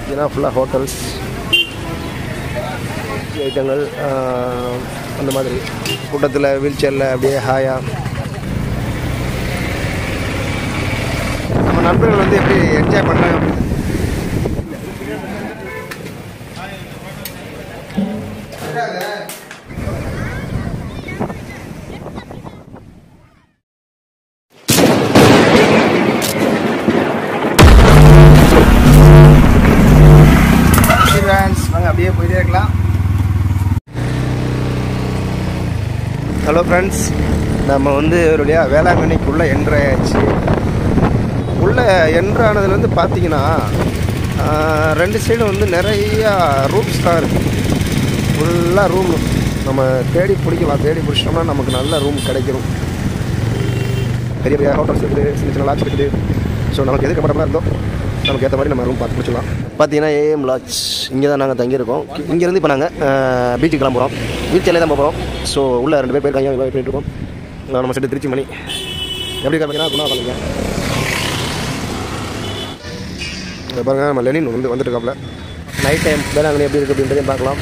பார்த்தீங்கன்னா ஃபுல்லாக ஹோட்டல்ஸ் ஐட்டங்கள் ஆஹ், அந்த மாதிரி கூட்டத்தில் வீல் சேரில் அப்படியே ஹாயாக நம்ம நண்பர்கள் வந்து எப்படி என்ஜாய் பண்ணுறாங்க அப்படின்னு ஃப்ரெண்ட்ஸ் வாங்க அப்படியே போயிட்டே இருக்கலாம் ஹலோ ஃப்ரெண்ட்ஸ் நம்ம வந்து ஒரு வழியாக வேளாங்கண்ணிக்குள்ளே என்ட்ராயாச்சு உள்ளே என்ட்ரானதுலேருந்து பார்த்தீங்கன்னா ஆஹ், ரெண்டு சைடும் வந்து நிறையா ரூம்ஸ் தான் இருக்குது ஃபுல்லாக ரூம் நம்ம தேடி பிடிக்கலாம் தேடி பிடிச்சிட்டோம்னா நமக்கு நல்ல ரூம் கிடைக்கும் பெரிய பெரிய ஹோட்டல்ஸ் இருக்குது சின்ன சின்ன லாட்ச் இருக்குது ஸோ நமக்கு எது கம்ஃபர்டபுளாக இருந்தோ நமக்கு ஏற்ற மாதிரி நம்ம ரூம் பார்த்து பிடிச்சிக்கலாம் பார்த்தீங்கன்னா ஏஎம் லாட்ச் இங்கே தான் நாங்கள் தங்கியிருக்கோம் இங்கேருந்து இப்போ நாங்கள் பீச்சுக்கு கிளம்புறோம் பீச்சில் தான் போகிறோம் ஸோ உள்ள ரெண்டு பேர் போயிருக்காங்க வெயிட் பண்ணிட்டு இருக்கோம் நான் நம்ம செட்டு திருச்சி மணி எப்படி பார்த்தீங்கன்னா குணா பண்ணுங்க இங்க பாருங்க நம்ம லெனின் வந்து வந்துட்டு இருக்காப்ல நைட் டைம் வேளாங்கண்ணி எப்படி இருக்குது அப்படின்றதையும் பார்க்கலாம்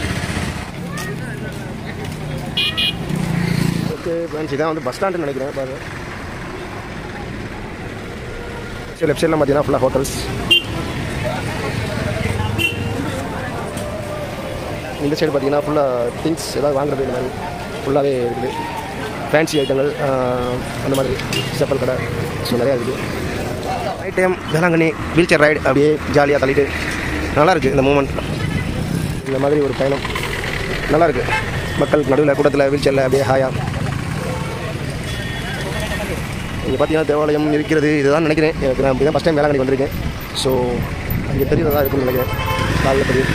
ஓகே ஃப்ரெண்ட்ஸ் இதான் வந்து பஸ் ஸ்டாண்டுன்னு நினைக்கிறேன் பாருங்க சரி லெஃப்ட் சைடில் பார்த்தீங்கன்னா ஃபுல்லாக ஹோட்டல்ஸ் இந்த சைடு பார்த்தீங்கன்னா ஃபுல்லாக திங்ஸ் ஏதாவது வாங்குறது இந்த மாதிரி ஃபுல்லாகவே இருக்குது ஃபேன்சி ஐட்டங்கள் ஆஹ், அந்த மாதிரி செப்பல் கடை ஸோ நிறையா இருக்குது night time Velankanni wheelchair ride அப்படியே ஜாலியாக தள்ளிட்டு நல்லா இருக்குது இந்த மூமெண்ட் இந்த மாதிரி ஒரு பயணம் நல்லா இருக்குது மக்கள் நடுவில் கூட்டத்தில் வீல் சேரில் அப்படியே ஹாயாக இங்கே பார்த்தீங்கன்னா தேவாலயம் இருக்கிறது இதுதான் நினைக்கிறேன் எனக்கு நான் இப்படி தான் ஃபஸ்ட் டைம் வேளாங்கண்ணி வந்திருக்கேன் ஸோ அங்கே பெரியதாக இருக்குன்னு நினைக்கிறேன் காலில் பெரிய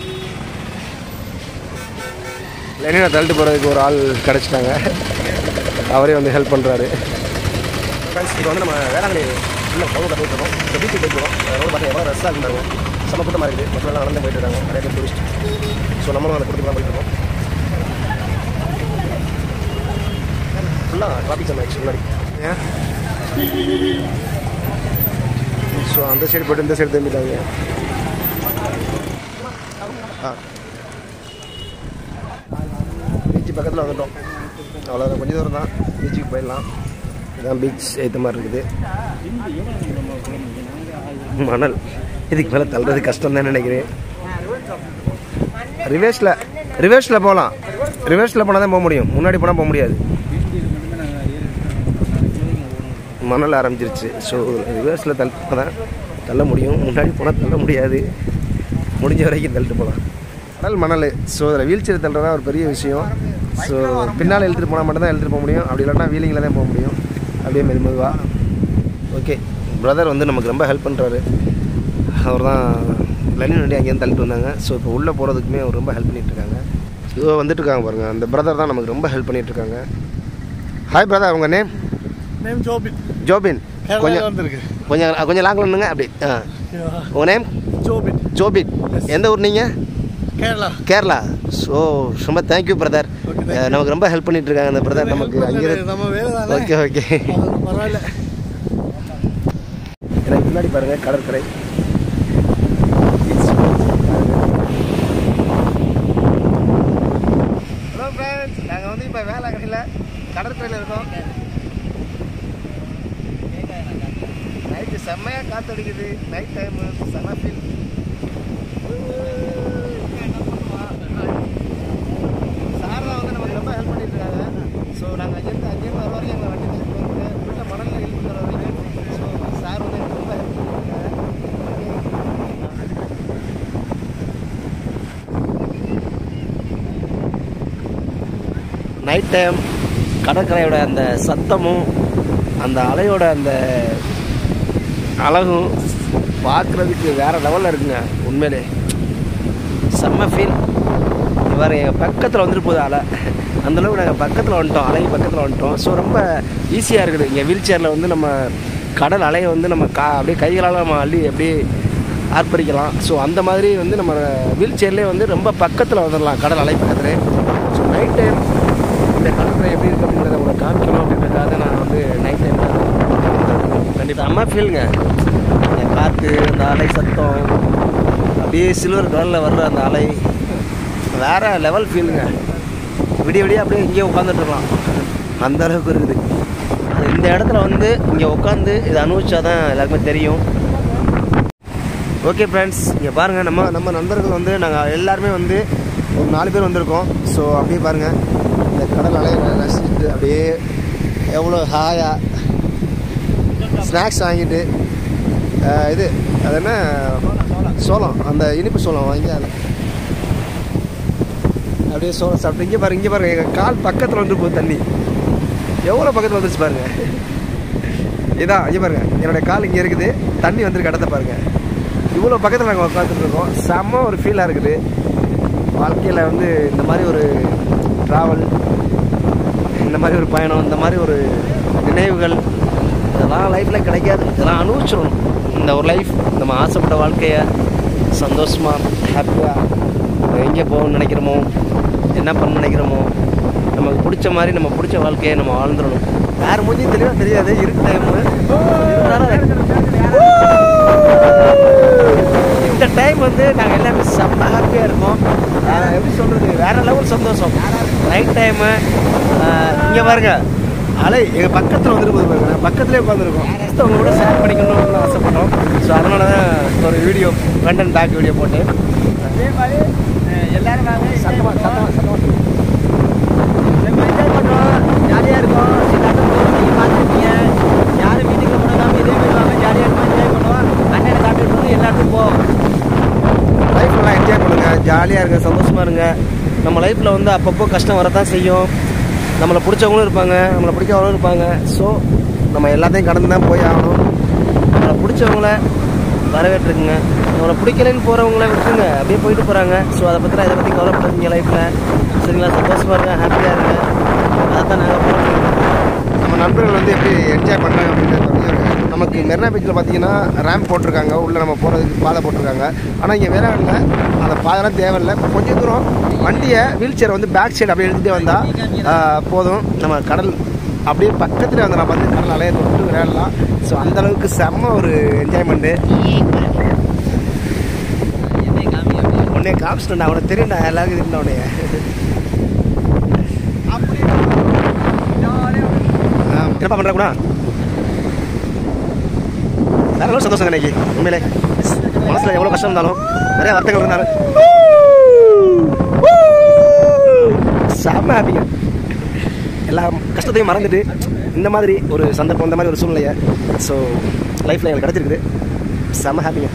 லெனினை தள்ளிட்டு போகிறதுக்கு ஒரு ஆள் கிடச்சிட்டாங்க அவரே வந்து ஹெல்ப் பண்ணுறாரு ஃப்ரெண்ட்ஸ் இப்போ வந்து நம்ம வேளாங்கண்ணி உள்ள பவுன் கட்டிட்டு இருக்கோம் இப்போ பீச்சுக்கு போயிட்டு இருக்கோம் ரோடு பார்த்தா எவ்வளோ ரஷ்ஷாக இருந்தாங்க செம்ம கூட்டமாக இருக்குது மக்கள் எல்லாம் நடந்து போயிட்டு இருக்காங்க நிறைய பேர் டூரிஸ்ட் ஸோ நம்மளும் அந்த கூட்டத்துக்கு தான் போயிட்டு இருக்கோம் ஃபுல்லாக டிராஃபிக் ஜாம் ஆயிடுச்சு முன்னாடி ஏன் ஸோ அந்த சைடு போய்ட்டு இந்த சைடு திரும்பிட்டாங்க ஆ பீச்சு பக்கத்தில் வந்துட்டோம் அவ்வளோதான் கொஞ்சம் தூரம் தான் பீச்சுக்கு போயிடலாம் இதான் பீச் ஏற்ற மாதிரி இருக்குது மணல் இதுக்கு மேலே தள்ளுறது கஷ்டம் தான் நினைக்கிறேன் ரிவேர்ஸில் ரிவேர்ஸில் போகலாம் ரிவேர்ஸில் போனால் தான் போக முடியும் முன்னாடி போனால் போக முடியாது மணல் ஆரம்பிச்சிருச்சு ஸோ ரிவர்ஸில் தள்ள தான் தள்ள முடியும் முன்னாடி போனால் தள்ள முடியாது முடிஞ்ச வரைக்கும் தள்ளிட்டு போகலாம் கடல் மணல் ஸோ அதில் வீல் சேர் தள்ளுறதா ஒரு பெரிய விஷயம் ஸோ பின்னால் இழுத்துட்டு போனால் மட்டும் தான் இழுத்துட்டு போக முடியும் அப்படி இல்லைன்னா வீலிங்கில் தான் போக முடியும் அப்படியே மெது மெதுவாக ஓகே பிரதர் வந்து நமக்கு ரொம்ப ஹெல்ப் பண்ணுறாரு அவர் தான் லெனின் வண்டி அங்கேருந்து தள்ளிட்டு வந்தாங்க ஸோ இப்போ உள்ளே போகிறதுக்குமே அவர் ரொம்ப ஹெல்ப் பண்ணிட்டு இருக்காங்க இதோ வந்துட்டு இருக்காங்க பாருங்கள் அந்த பிரதர் தான் நமக்கு ரொம்ப ஹெல்ப் பண்ணிட்டு இருக்காங்க ஹாய் பிரதர் உங்கள் நேம் நேம் ஜோபின் ஜோபின் கேரளால கொஞ்சம் வந்திருக்கு கொஞ்சம் கொஞ்சம் லாங்கில் நின்னுங்க அப்படி ஆ உங்கள் நேம் ஜோபின் ஜோபின் எந்த ஊர் நீங்கள் கேரளா கேரளா ஸோ ரொம்ப thank you brother Okay, thank you. நமக்கு ரொம்ப ஹெல்ப் பண்ணிட்டு இருக்காங்க அந்த பிரதர் நமக்கு அங்கே நம்ம வேலை தானே ஓகே ஓகே அது பரவாயில்ல எனக்கு முன்னாடி பாருங்க கடற்கரை ஹலோ ஃப்ரெண்ட்ஸ் நாங்கள் வந்து இப்போ வேளாங்கண்ணியில் கடற்கரையில் இருக்கோம் நைட்டு செம்மையாக காற்று அடிக்குது நைட் டைமு செம்ம ஃபீல் சார் தான் வந்து நமக்கு ரொம்ப ஹெல்ப் பண்ணிட்டு இருக்காங்க ஸோ நாங்கள் அங்கேருந்து அங்கேருந்து வர வரைக்கும் எங்களை வண்டி தள்ளிட்டு வந்து உள்ள மணலில் இழுத்து வர வரைக்கும் ஸோ சார் வந்து எனக்கு ரொம்ப ஹெல்ப் பண்ணியிருக்காங்க நைட் டைம் கடற்கரையோட அந்த சத்தமும் அந்த அலையோட அந்த அழகும் பார்க்குறதுக்கு வேறு லெவலில் இருக்குங்க உண்மையிலே செம்ம ஃபீல் வேறு எங்கள் பக்கத்தில் வந்துட்டு போகுது அலை அந்தளவுக்கு நாங்கள் பக்கத்தில் வந்துட்டோம் அலை பக்கத்தில் வந்துட்டோம் ஸோ ரொம்ப ஈஸியாக இருக்குது இங்கே வீல் சேரில் வந்து நம்ம கடல் அலையை வந்து நம்ம கா அப்படியே கைகளால் நம்ம அள்ளி அப்படியே ஆர்ப்பரிக்கலாம் ஸோ அந்த மாதிரி வந்து நம்ம வீல் சேர்லேயே வந்து ரொம்ப பக்கத்தில் வந்துடலாம் கடல் அலை பக்கத்தில் ஸோ நைட் டைம் இந்த கடற்கரை எப்படி இருக்குது அப்படின்றத உங்களுக்கு காமிக்கணும் அப்படின்றதுக்காக நான் வந்து நைட் டைம் கண்டிப்பாக அம்மா ஃபீலுங்க இந்த காற்று அந்த அலை சத்தம் அப்படியே சில்வர் கலரில் வர்ற அந்த அலை வேறு லெவல் ஃபீலுங்க விடிய விடிய அப்படியே இங்கேயே உட்காந்துட்டு இருக்கலாம் அந்த அளவுக்கு இருக்குது அது இந்த இடத்துல வந்து இங்கே உட்காந்து இதை அனுபவிச்சா தான் எல்லாருக்குமே தெரியும் ஓகே ஃப்ரெண்ட்ஸ் இங்கே பாருங்கள் நம்ம நம்ம நண்பர்கள் வந்து நாங்கள் எல்லாருமே வந்து ஒரு நாலு பேர் வந்திருக்கோம் ஸோ அப்படியே பாருங்கள் இந்த கடல் அலையை ரசிச்சுட்டு அப்படியே எவ்வளோ ஹாயாக ஸ்நாக்ஸ் வாங்கிட்டு அஹ், இது அது என்ன சோளம் அந்த இனிப்பு சோளம் வாங்கி அதில் அப்படியே சோளம் சாப்பிட்டு இங்கே பாருங்க இங்கே பாருங்க எங்கள் கால் பக்கத்தில் வந்து போகுது தண்ணி எவ்வளோ பக்கத்தில் வந்துருச்சு பாருங்க இதான் இங்கே பாருங்க என்னோட கால் இங்கே இருக்குது தண்ணி வந்திருக்கு இடத்த பாருங்க இவ்வளோ பக்கத்தில் நாங்கள் உட்காந்துட்டு இருக்கோம் செம்ம ஒரு ஃபீலாக இருக்குது வாழ்க்கையில் வந்து இந்த மாதிரி ஒரு ட்ராவல் இந்த மாதிரி ஒரு பயணம் இந்த மாதிரி ஒரு நினைவுகள் இதெல்லாம் லைஃப்பில் கிடைக்காது இதெல்லாம் அனுபவிச்சிடணும் இந்த ஒரு லைஃப் நம்ம ஆசைப்பட்ட வாழ்க்கையை சந்தோஷமாக ஹாப்பியாக எங்கே போகணும்னு நினைக்கிறோமோ என்ன பண்ண நினைக்கிறோமோ நமக்கு பிடிச்ச மாதிரி நம்ம பிடிச்ச வாழ்க்கையை நம்ம வாழ்ந்துடணும் யார் மூஞ்சியும் தெளிவாக தெரியாது இருக்கு டைமு இந்த டைம் வந்து நாங்கள் எல்லாமே செம்ம ஹாப்பியாக இருக்கோம் ஆஹ் எப்படி சொல்கிறது வேறு லெவல் சந்தோஷம் நைட் டைமு இங்கே பாருங்க அலை எங்கள் பக்கத்தில் வந்துட்டு போது பாருங்க நான் பக்கத்துலேயே உட்காந்துருக்கோம் அவங்க கூட ஷேர் பண்ணிக்கணும்னு ஆசைப்பட்டோம் ஸோ அதனால தான் ஒரு video front and back video போட்டு அதே மாதிரி அஹ், எல்லாரும் வாங்க சத்தமாக சத்தமாக சத்தமாக நம்ம என்ஜாய் பண்ணுறோம் ஜாலியாக இருக்கும் சில நீங்கள் பார்த்துருக்கீங்க யாரும் வீட்டுக்கு போனாலும் இதே மாதிரி வாங்க ஜாலியாக இருக்கும் என்ஜாய் பண்ணுவோம் அண்ணனை சாப்பிட்டு எல்லாத்துக்கும் போவோம் லைஃப் நல்லா என்ஜாய் பண்ணுங்கள் ஜாலியாக இருங்க சந்தோஷமாக இருங்க நம்ம லைஃப்பில் வந்து அப்பப்போ கஷ்டம் வரத்தான் செய்யும் நம்மளை பிடிச்சவங்களும் இருப்பாங்க நம்மளை பிடிக்காதவங்களும் இருப்பாங்க ஸோ நம்ம எல்லாத்தையும் கடந்து தான் போய் ஆகணும் நம்மளை பிடிச்சவங்கள வரவேற்றுக்குங்க நம்மளை பிடிக்கலன்னு போகிறவங்கள விட்டுருங்க அப்படியே போயிட்டு போகிறாங்க ஸோ அதை பற்றிலாம் இதை பற்றி கவலைப்படுறீங்க லைஃப்பில் சரிங்களா சந்தோஷமாக இருங்க ஹாப்பியாக இருங்க அதை தான் நாங்கள் போகிறோம் நம்ம நண்பர்கள் வந்து எப்படி என்ஜாய் பண்ணுறாங்க அப்படின்னு தெரிஞ்சுருங்க. நமக்கு மெரினா பீச்சில் பார்த்தீங்கன்னா ரேம்ப் போட்டிருக்காங்க உள்ளே நம்ம போகிறதுக்கு பாதை போட்டிருக்காங்க ஆனால் இங்கே வேளாண்ல அந்த பாதைலாம் தேவையில்லை கொஞ்சம் தூரம் வண்டியை வீல் சேரை வந்து பேக் சைடு அப்படியே எடுத்துகிட்டே வந்தால் போதும் நம்ம கடல் அப்படியே பக்கத்தில் வந்து நம்ம வந்து கடல் அலைய தொட்டு விளையாடலாம் ஸோ அந்த அளவுக்கு செம்ம ஒரு என்ஜாய்மெண்ட்டு உடனே காமிச்சிட்டேன் அவனை தெரியும்டா எல்லாருக்கும் தெரியும் உடனே என்னப்பா பண்ணுற கூட வேற எவ்வளோ சந்தோஷம் இன்னைக்கு உண்மையிலே மனசில் எவ்வளோ கஷ்டம் இருந்தாலும் நிறைய வார்த்தைகள் இருந்தாலும் செம்ம ஹாப்பிங்க எல்லா கஷ்டத்தையும் மறந்துட்டு இந்த மாதிரி ஒரு சந்தர்ப்பம் இந்த மாதிரி ஒரு சூழ்நிலையை ஸோ லைஃப்பில் எங்களுக்கு கிடச்சிருக்குது செம்ம ஹாப்பிங்க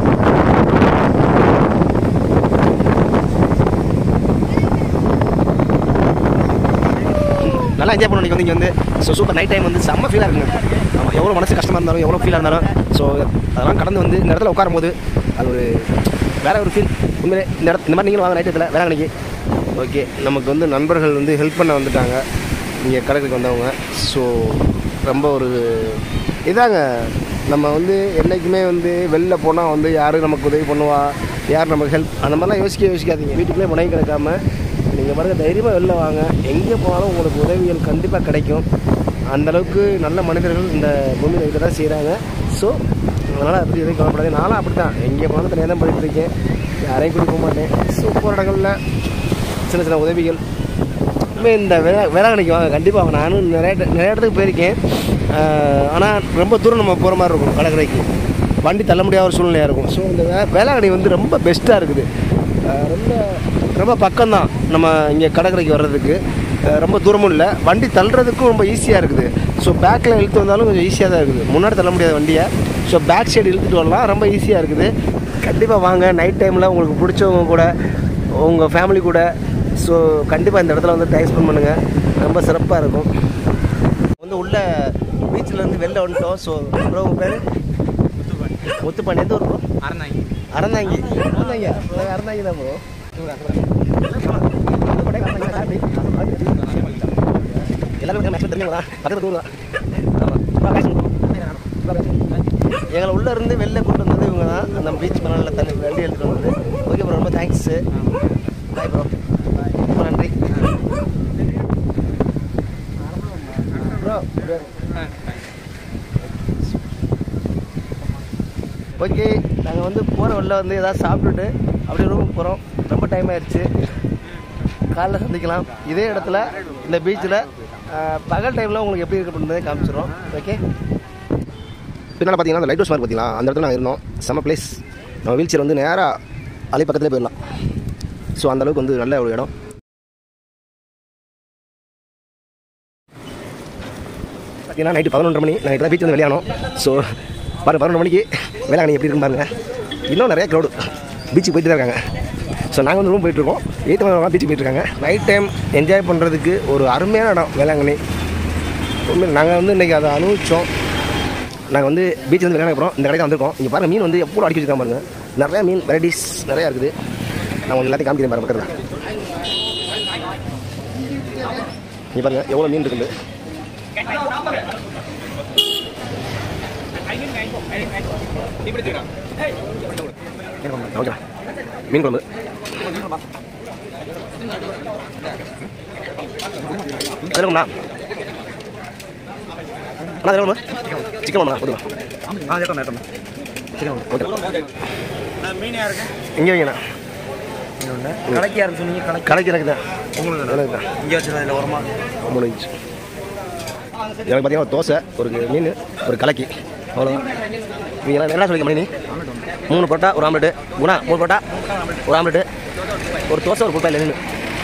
நல்லா என்ஜாய் பண்ணணும் நீங்கள் வந்து இங்கே வந்து ஸோ சூப்பர் நைட் டைம் வந்து செம்ம ஃபீலாக இருக்குங்க ஆமாம் எவ்வளோ மனசு கஷ்டமாக இருந்தாலும் எவ்வளோ ஃபீலாக இருந்தாலும் ஸோ அதெல்லாம் கடந்து வந்து இந்த இடத்துல உட்காரும் போது அது ஒரு வேற ஒரு ஃபீல் உண்மையிலே இந்த இடத்து இந்த மாதிரி நீங்களும் வாங்க நைட் இடத்துல வேளாங்கண்ணிக்கு ஓகே நமக்கு வந்து நண்பர்கள் வந்து ஹெல்ப் பண்ண வந்துட்டாங்க இங்கே கடற்கரைக்கு வந்தவங்க ஸோ ரொம்ப ஒரு இதாங்க நம்ம வந்து என்றைக்குமே வந்து வெளில போனால் வந்து யாரும் நமக்கு உதவி பண்ணுவா யார் நமக்கு ஹெல்ப் அந்த மாதிரிலாம் யோசிக்க யோசிக்காதீங்க வீட்டுக்குள்ளே முனை கிடக்காம நீங்கள் பாருங்க தைரியமாக வெளில வாங்க எங்கே போனாலும் உங்களுக்கு உதவிகள் கண்டிப்பாக கிடைக்கும் அந்த அளவுக்கு நல்ல மனிதர்கள் இந்த பூமியில் இருக்க தான் செய்கிறாங்க ஸோ அதனால் அப்படி எதுவும் கவலைப்படாது நானும் அப்படி தான் எங்கே போனாலும் தனியாக தான் போயிட்டு இருக்கேன் யாரையும் கூட்டி போக மாட்டேன் ஸோ போகிற இடங்களில் சின்ன சின்ன உதவிகள் இனிமே இந்த வேளா வேளாங்கண்ணிக்கு வாங்க கண்டிப்பாக வாங்க நானும் நிறைய இட- நிறைய இடத்துக்கு போயிருக்கேன் ஆனால் ரொம்ப தூரம் நம்ம போகிற மாதிரி இருக்கும் கடற்கரைக்கு வண்டி தள்ள முடியாத ஒரு சூழ்நிலையாக இருக்கும் ஸோ இந்த வே வேளாங்கண்ணி வந்து ரொம்ப பெஸ்ட்டாக இருக்குது அஹ் ரொம்ப ரொம்ப பக்கம்தான் நம்ம இங்கே கடற்கரைக்கு வர்றதுக்கு அஹ் ரொம்ப தூரமும் இல்லை வண்டி தள்ளுறதுக்கும் ரொம்ப ஈஸியாக இருக்குது ஸோ பேக்கில் இழுத்து வந்தாலும் கொஞ்சம் ஈஸியாக தான் இருக்குது முன்னாடி தள்ள முடியாத வண்டியை ஸோ பேக் சைடு இழுத்துட்டு வரலாம் ரொம்ப ஈஸியாக இருக்குது கண்டிப்பாக வாங்க நைட் டைமில் உங்களுக்கு பிடிச்சவங்க கூட உங்கள் ஃபேமிலி கூட ஸோ கண்டிப்பாக இந்த இடத்துல வந்து டைம் ஸ்பெண்ட் பண்ணுங்கள் ரொம்ப சிறப்பாக இருக்கும் வந்து உள்ள பீச்சில் இருந்து வெளில வந்துட்டோம் ஸோ ப்ரோ உங்கள் பேர் முத்துப்பாண்டி எந்த ஊர் ப்ரோ அறந்தாங்க அறந்தாங்கி அறந்தாங்க அறந்தாங்கி தான் ப்ரோ எல்லாரும் மேக்ஸிமம் தெரிஞ்சவங்களா பக்கத்து ஊர் தான் எங்களை உள்ள இருந்து வெளில கொண்டு வந்தது இவங்க தான் நம்ம பீச் மணலில் தண்ணி வண்டி எடுத்துகிட்டு வந்தது ஓகே ப்ரோ ரொம்ப தேங்க்ஸு பாய் ப்ரோ ரொம்ப நன்றி ப்ரோ ஓகே நாங்கள் வந்து போகிற வழியில் வந்து ஏதாவது சாப்பிட்டுட்டு அப்படியே ரூமுக்கு போகிறோம் ரொம்ப டைம் ஆயிடுச்சு காலைல சந்திக்கலாம் இதே இடத்துல இந்த பீச்சில் பகல் டைமில் உங்களுக்கு எப்படி இருக்கு அப்படின்றதை காமிச்சிடும் ஓகே பின்னால் பார்த்தீங்கன்னா அந்த லைட் ஹவுஸ் மாதிரி பார்த்தீங்களா அந்த இடத்துல நாங்கள் இருந்தோம் செம்ம பிளேஸ் நம்ம வீல் சேர் வந்து நேராக அலை பக்கத்துலேயே போயிடலாம் ஸோ அந்த அளவுக்கு வந்து நல்ல ஒரு இடம் பார்த்தீங்கன்னா நைட்டு பதினொன்றரை மணி நைட்டு தான் பீச் வந்து வெளியானோம் ஸோ பாருங்க பதினொன்று மணிக்கு வேளாங்கண்ணி எப்படி இருக்குன்னு பாருங்க இன்னும் நிறைய க்ரௌடு பீச்சுக்கு போயிட்டு தான் இருக்காங்க ஸோ நாங்கள் வந்து ரூம் போயிட்டுருக்கோம் எயித்து மணி பீச்சுக்கு போயிட்டுருக்காங்க நைட் டைம் என்ஜாய் பண்ணுறதுக்கு ஒரு அருமையான இடம் வேளாங்கண்ணி உண்மையில நாங்கள் வந்து இன்றைக்கி அதை அனுபவிச்சோம் நாங்கள் வந்து பீச் வந்து விளையாட போகிறோம் இந்த கடைக்கு வந்திருக்கோம் இங்கே பாருங்கள் மீன் வந்து எவ்வளோ அடிக்க வச்சுருக்காங்க பாருங்க நிறையா மீன் வெரைட்டிஸ் நிறையா இருக்குது நான் உங்களுக்கு எல்லாத்தையும் காமிக்கிறேன் பாருங்க பக்கத்தில் இங்கே பாருங்கள் எவ்வளோ மீன் இருக்குது ஓகே மீன் குழம்பு இருக்கும்ண்ணா அண்ணா இது குழம்பு சிக்கன் குழம்புண்ணா கொடுங்க ஆ ஏட்டம் ஏட்டம் ஓகே மீன் யாருக்கு இங்கே வைங்கண்ணா கடைக்கு யாருக்கு சொன்னீங்க கடைக்கு கடைக்கு எனக்கு தான் உங்களுக்கு எனக்கு தான் இங்கே வச்சுருந்தேன் இல்லை உரமா மூணு இன்ச்சு எனக்கு பார்த்தீங்கன்னா தோசை ஒரு மீன் ஒரு கலக்கி அவ்வளோதான் நீங்கள் என்ன சொல்லிக்க மணி நீ மூணு பரோட்டா ஒரு ஆம்லெட்டு குணா மூணு பரோட்டா ஒரு ஆம்லெட்டு ஒரு தோசை ஒரு குப்பை இல்லை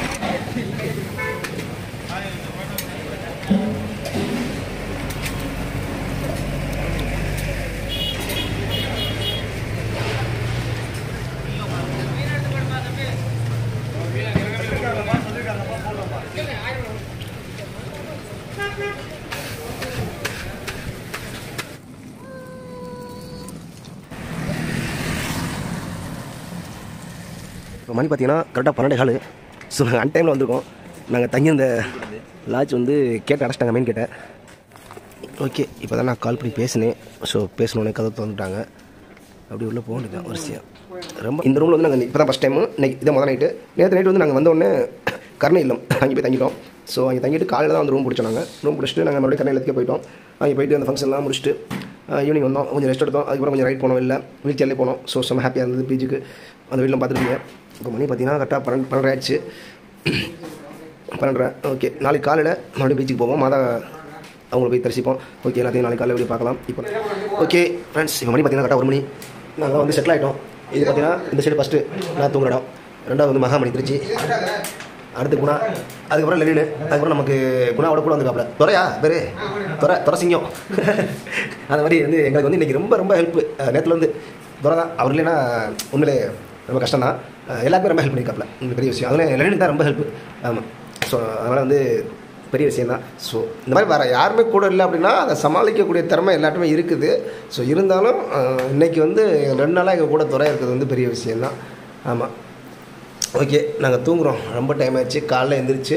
இப்போ மணி பார்த்தீங்கன்னா கரெக்டாக பன்னெண்டு காலு ஸோ நாங்கள் அன் டைமில் வந்திருக்கோம் நாங்கள் தங்கியிருந்த லாட்ஜ் வந்து கேட்டு அடைச்சிட்டாங்க மெயின் கேட்டை ஓகே இப்போ தான் நான் கால் பண்ணி பேசினேன் ஸோ பேசினோடனே கதை திறந்துட்டாங்க அப்படி உள்ளே போக வேண்டியதான் வரிசையாக ரொம்ப இந்த ரூமில் வந்து நாங்கள் இப்போ தான் ஃபஸ்ட் டைமு இன்னைக்கு இதை முதல் நைட்டு நேற்று நைட்டு வந்து நாங்கள் வந்தோடனே கருணை இல்லம் அங்கே போய் தங்கிட்டோம் ஸோ அங்கே தங்கிட்டு காலையில் தான் வந்து ரூம் பிடிச்சோம் நாங்கள் ரூம் பிடிச்சிட்டு நாங்கள் மறுபடியும் கருணை இல்லத்துக்கே போயிட்டோம் அங்கே போயிட்டு அந்த ஃபங்க்ஷன்லாம் முடிச்சுட்டு ஈவினிங் வந்தோம் கொஞ்சம் ரெஸ்ட் எடுத்தோம் அதுக்கப்புறம் கொஞ்சம் ரைட் போனோம் இல்லை வீல் சேர்லேயே போனோம் ஸோ செம்ம ஹாப்பியாக இருந்தது பீச்சுக்கு அந்த வீட்டில் பார்த்துருக்கீங்க இப்போ மணி பார்த்தீங்கன்னா கரெக்டாக பன்னெண்டு பன்னெண்டு ஆயிடுச்சு பன்னெண்டரை ஓகே நாளைக்கு காலையில் மறுபடியும் பீச்சுக்கு போவோம் மாதா அவங்கள போய் தரிசிப்போம் ஓகே எல்லாத்தையும் நாளைக்கு காலையில் எப்படி பார்க்கலாம் இப்போ ஓகே ஃப்ரெண்ட்ஸ் இப்போ மணி பார்த்தீங்கன்னா கரெக்டாக ஒரு மணி நாங்கள் வந்து செட்டில் ஆகிட்டோம் இது பார்த்தீங்கன்னா இந்த சைடு ஃபஸ்ட்டு நான் தூங்குற இடம் ரெண்டாவது வந்து மகாமணி திருச்சி அடுத்து குணா அதுக்கப்புறம் லெனின் அதுக்கப்புறம் நமக்கு குணாவோட கூட வந்துருக்காப்ல துறையா பேரு துறை துறை சிங்கம் அந்த மாதிரி வந்து எங்களுக்கு வந்து இன்றைக்கி ரொம்ப ரொம்ப ஹெல்ப் நேற்றுல வந்து துறை தான் அவர் இல்லைன்னா உண்மையிலே ரொம்ப கஷ்டம் தான் எல்லாருமே ரொம்ப ஹெல்ப் பண்ணியிருக்காப்ல இந்த பெரிய விஷயம் அதில் லெனின் தான் ரொம்ப ஹெல்ப் ஆமாம் ஸோ அதனால் வந்து பெரிய விஷயம் தான் ஸோ இந்த மாதிரி வேறு யாருமே கூட இல்லை அப்படின்னா அதை சமாளிக்கக்கூடிய திறமை எல்லாருமே இருக்குது ஸோ இருந்தாலும் அஹ், இன்னைக்கு வந்து ரெண்டு நாளாக எங்கள் கூட துறை இருக்கிறது வந்து பெரிய விஷயம்தான் ஆமாம் ஓகே நாங்கள் தூங்குறோம் ரொம்ப டைம் ஆயிடுச்சு காலைல எந்திரிச்சு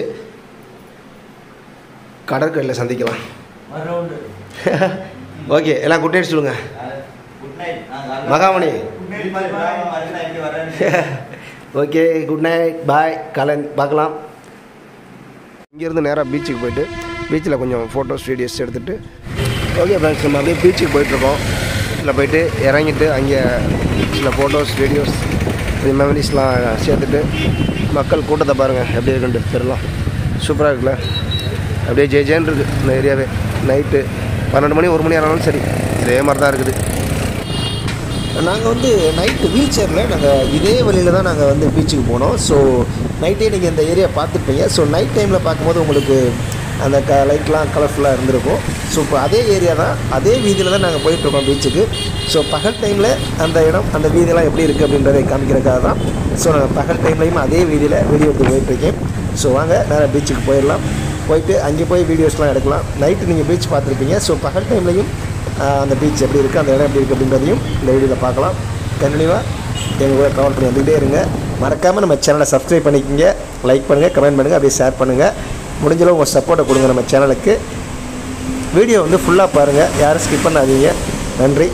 கடற்கரையில் சந்திக்கலாம் ரவுண்டு ஓகே எல்லாம் குட் நைட் சொல்லுங்கள் குட் நைட் மகாமணி எப்படி வரேன் ஓகே குட் நைட் பாய் காலை பார்க்கலாம் இங்கேருந்து நேராக பீச்சுக்கு போயிட்டு பீச்சில் கொஞ்சம் ஃபோட்டோஸ் வீடியோஸ் எடுத்துகிட்டு ஓகே ஃப்ரெண்ட்ஸ் நம்ம அப்படியே பீச்சுக்கு போயிட்டுருக்கோம் பீச்சில் போயிட்டு இறங்கிட்டு அங்கே சில ஃபோட்டோஸ் வீடியோஸ் கொஞ்சம் மெமரிஸ்லாம் சேர்த்துட்டு மக்கள் கூட்டத்தை பாருங்கள் எப்படி இருக்குன்ட்டு தெரியலாம் சூப்பராக இருக்குல்ல அப்படியே ஜே ஜேன்னு இருக்குது இந்த ஏரியாவே நைட்டு பன்னெண்டு மணி ஒரு மணி ஆனாலும் சரி இதே மாதிரி தான் இருக்குது நாங்கள் வந்து நைட்டு வீல் சேரில் நாங்கள் இதே வழியில் தான் நாங்கள் வந்து பீச்சுக்கு போனோம் ஸோ நைட்டே நீங்கள் இந்த ஏரியா பார்த்துருப்பீங்க ஸோ நைட் டைமில் பார்க்கும்போது உங்களுக்கு அந்த க லைட்லாம் கலர்ஃபுல்லாக இருந்திருக்கும் ஸோ இப்போ அதே ஏரியா தான் அதே வீதியில் தான் நாங்கள் போயிட்டுருக்கோம் பீச்சுக்கு ஸோ பகல் டைமில் அந்த இடம் அந்த வீதியெல்லாம் எப்படி இருக்குது அப்படின்றத காமிக்கிறதுக்காக தான் ஸோ நான் பகல் டைம்லையும் அதே வீதியில் வீடியோ எடுத்து போயிட்டுருக்கேன் ஸோ வாங்க நேராக பீச்சுக்கு போயிடலாம் போயிட்டு அங்கே போய் வீடியோஸ்லாம் எடுக்கலாம் நைட்டு நீங்கள் பீச் பார்த்துருப்பீங்க ஸோ பகல் டைம்லையும் ஆஹ் அந்த பீச் எப்படி இருக்குது அந்த இடம் எப்படி இருக்குது அப்படின்றதையும் இந்த வீடியோவில் பார்க்கலாம் கண்டினியூவாக எங்கள் கூட ட்ராவல் பண்ணி வந்துகிட்டே இருங்க மறக்காமல் நம்ம சேனலை சப்ஸ்கிரைப் பண்ணிக்கோங்க லைக் பண்ணுங்கள் கமெண்ட் பண்ணுங்கள் அப்படியே ஷேர் பண்ணுங்கள் முடிஞ்சளவு உங்கள் சப்போர்ட்டை கொடுங்க நம்ம சேனலுக்கு வீடியோ வந்து ஃபுல்லாக பாருங்கள் யாரும் ஸ்கிப் பண்ணாதீங்க நன்றி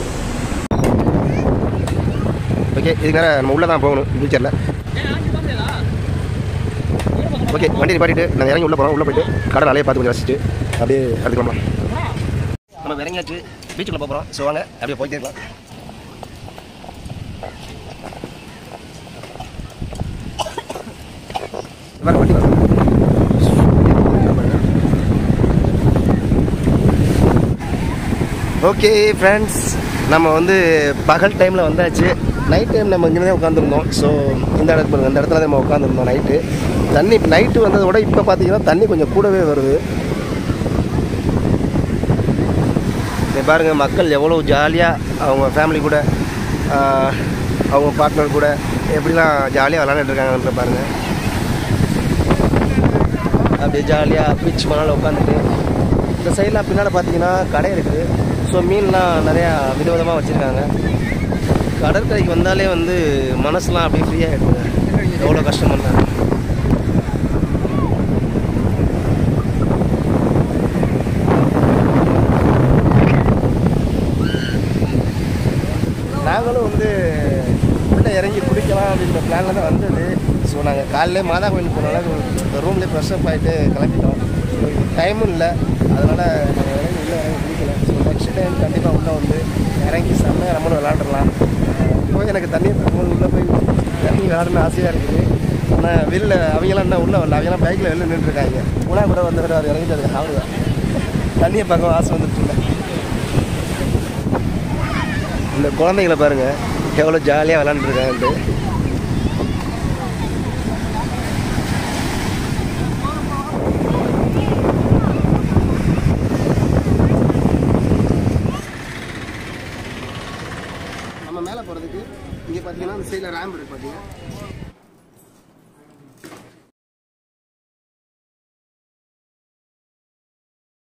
ஓகே இதுக்கு நேரம் நம்ம உள்ளே தான் போகணும் ஃபியூச்சரில் ஓகே வண்டி நிப்பாட்டிட்டு நாங்கள் இறங்கி உள்ளே போகிறோம் உள்ளே போயிட்டு கடல் அலையை பார்த்து கொஞ்சம் ரசிச்சுட்டு அப்படியே அடுத்துக்கலாம் நம்ம இறங்கியாச்சு பீச்சுக்குள்ளே போகிறோம் ஸோ வாங்க அப்படியே போயிட்டே இருக்கலாம் வர வண்டி வர ஓகே ஃப்ரெண்ட்ஸ் நம்ம வந்து பகல் டைமில் வந்தாச்சு நைட் டைம் நம்ம இங்கே தான் உட்காந்துருந்தோம் ஸோ இந்த இடத்துல பாருங்க, இந்த இடத்துல தான் நம்ம உட்காந்துருந்தோம் நைட்டு தண்ணி நைட்டு வந்ததை விட இப்போ பார்த்தீங்கன்னா தண்ணி கொஞ்சம் கூடவே வருது இங்க பாருங்க மக்கள் எவ்வளோ ஜாலியாக அவங்க ஃபேமிலி கூட ஆஹ், அவங்க பார்ட்னர் கூட எப்படிலாம் ஜாலியாக விளாண்டுட்டு இருக்காங்கன்ற பாருங்க அப்படியே ஜாலியாக பீச் மணால் உட்காந்துட்டு இந்த சைடில் பின்னால் பார்த்தீங்கன்னா கடை இருக்குது ஸோ மீன்லாம் நிறையா விதவிதமாக வச்சுருக்காங்க கடற்கரைக்கு வந்தாலே வந்து மனசுலாம் அப்படியே ஃப்ரீயாக எடுத்துங்க எவ்வளோ கஷ்டம் பண்ண நாங்களும் வந்து உள்ளே இறங்கி குடிக்கலாம் அப்படின்ற பிளானில் தான் வந்தது ஸோ நாங்கள் காலையிலே மாதா கோயிலுக்கு போனால இந்த ரூம்லேயே ஃப்ரெஷ் அப் ஆகிட்டு கிளம்பிட்டோம் டைமும் இல்லை அதனால் நாங்கள் இறங்கி உள்ளே இறங்கி குடிக்கல ஸோ நெக்ஸ்ட் டைம் கண்டிப்பாக உள்ளே வந்து இறங்கி செம்மையாக நம்மளும் விளாண்டுடலாம் போய் எனக்கு தண்ணி தரும்போது உள்ளே போய் தண்ணி விளாடணும்னு ஆசையாக இருக்குது ஆனால் வெளில அவங்களாம் என்ன உள்ளே வரல அவங்களாம் பைக்கில் வெளில நின்றுருக்காங்க உணா கூட வந்தவர் அவர் இறங்கிட்டு அவ்வளோதான் தண்ணியை பார்க்க ஆசை வந்துட்டு இந்த குழந்தைங்கள பாருங்க எவ்வளோ ஜாலியாக விளாண்டுருக்காங்கன்ட்டு நம்ம மேலே போகிறதுக்கு இங்கே பார்த்தீங்கன்னா அந்த சைடில் ரேம்ப் இருக்குது பார்த்தீங்கன்னா